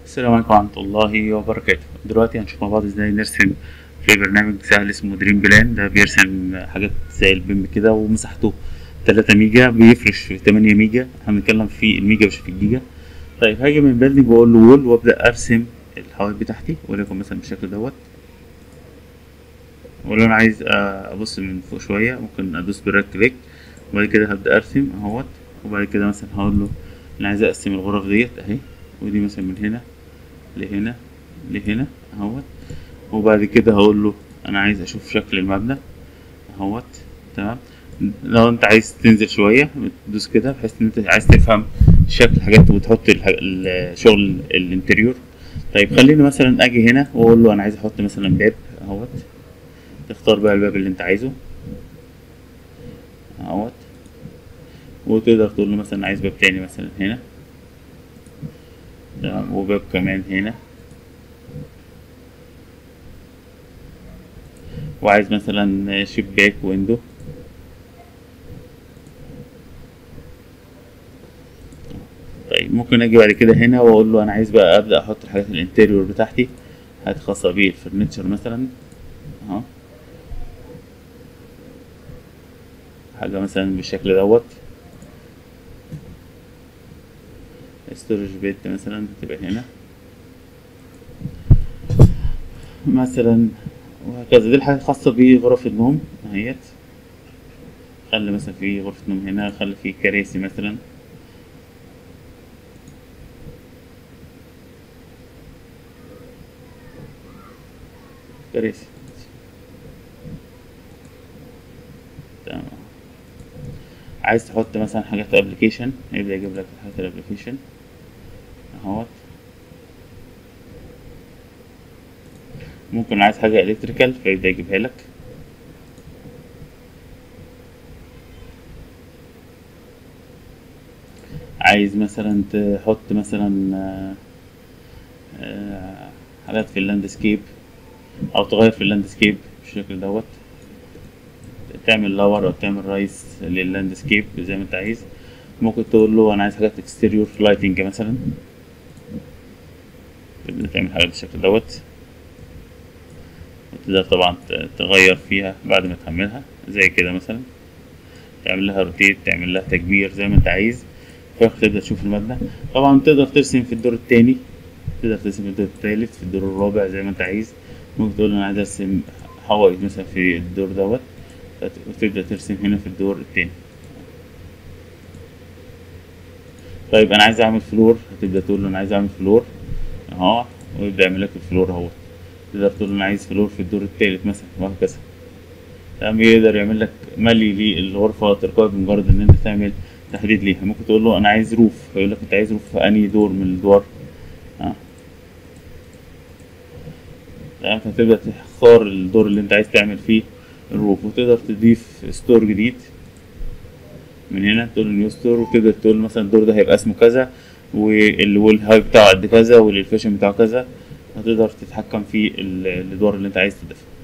السلام عليكم ورحمة الله وبركاته دلوقتي هنشوف مع بعض ازاي نرسم في برنامج سهل اسمه دريم بلان ده بيرسم حاجات زي البيم كده ومساحته 3 ميجا بيفرش في 8 ميجا هنتكلم في الميجا مش في الجيجا طيب هاجي من بيلدينج واقول له وول وابدا ارسم الحواف بتاعتي وليكن مثلا بالشكل دوت ولو انا عايز ابص من فوق شويه ممكن ادوس بالرايت كليك وبعد كده هبدا ارسم اهوت وبعد كده مثلا هقول له انا عايز اقسم الغرف ديت اهي ودي مثلا من هنا لهنا لهنا اهوت وبعد كده هقول له انا عايز اشوف شكل المبنى اهوت تمام لو انت عايز تنزل شويه تدوس كده بحيث ان انت عايز تفهم شكل الحاجات وتحط الشغل الانتريور طيب خليني مثلا اجي هنا واقول له انا عايز احط مثلا باب اهوت تختار بقى الباب اللي انت عايزه اهوت وتقدر تقول له مثلا عايز باب تاني مثلا هنا تمام وباب كمان هنا وعايز مثلا شباك ويندو طيب ممكن اجي بعد كده هنا واقول له انا عايز بقى ابدا احط الحاجات الانتيريور بتاعتي حاجات خاصه بالفرنتشر مثلا اهو حاجه مثلا بالشكل دوت ستورج بيت مثلا تبقى هنا مثلا وهكذا دي الحاجات الخاصة بغرف النوم اهيت خلي مثلا في غرفة نوم هنا خلي في كراسي مثلا كراسي تمام عايز تحط مثلا حاجات ابلكيشن يبدأ يجيب لك حاجات الابلكيشن اهوت ممكن عايز حاجة الكتريكال فيبدأ يجيبها لك عايز مثلا تحط مثلا حاجات في اللاندسكيب او تغير في اللاندسكيب بالشكل دوت تعمل لور او تعمل رايس لللاندسكيب زي ما انت عايز ممكن تقول له انا عايز حاجات اكستيريور لايتنج مثلا تبدأ تعمل حاجات بالشكل دوت وتقدر طبعا تغير فيها بعد ما تحملها زي كده مثلا تعمل لها روتيت تعمل لها تكبير زي ما انت عايز تبدأ تشوف المبنى طبعا تقدر ترسم في الدور التاني تقدر ترسم في الدور التالت في الدور الرابع زي ما انت عايز ممكن تقول انا عايز ارسم حوائط مثلا في الدور دوت وتبدأ ترسم هنا في الدور التاني طيب انا عايز اعمل فلور هتبدأ تقول له انا عايز اعمل فلور اهو ويبدأ يعمل لك الفلور اهوت تقدر تقول انا عايز فلور في الدور التالت مثلا وهكذا تمام يقدر يعمل لك ملي للغرفة تلقائي بمجرد ان انت تعمل تحديد ليها ممكن تقول له انا عايز روف فيقول لك انت عايز روف في انهي دور من الدور اه تمام فتبدأ تختار الدور اللي انت عايز تعمل فيه الروف وتقدر تضيف ستور جديد من هنا تقول نيو ستور وتقدر تقول مثلا الدور ده هيبقى اسمه كذا والهاي بتاعه قد كذا والالفيشن بتاعه كذا هتقدر تتحكم في الادوار اللي انت عايز تضيفها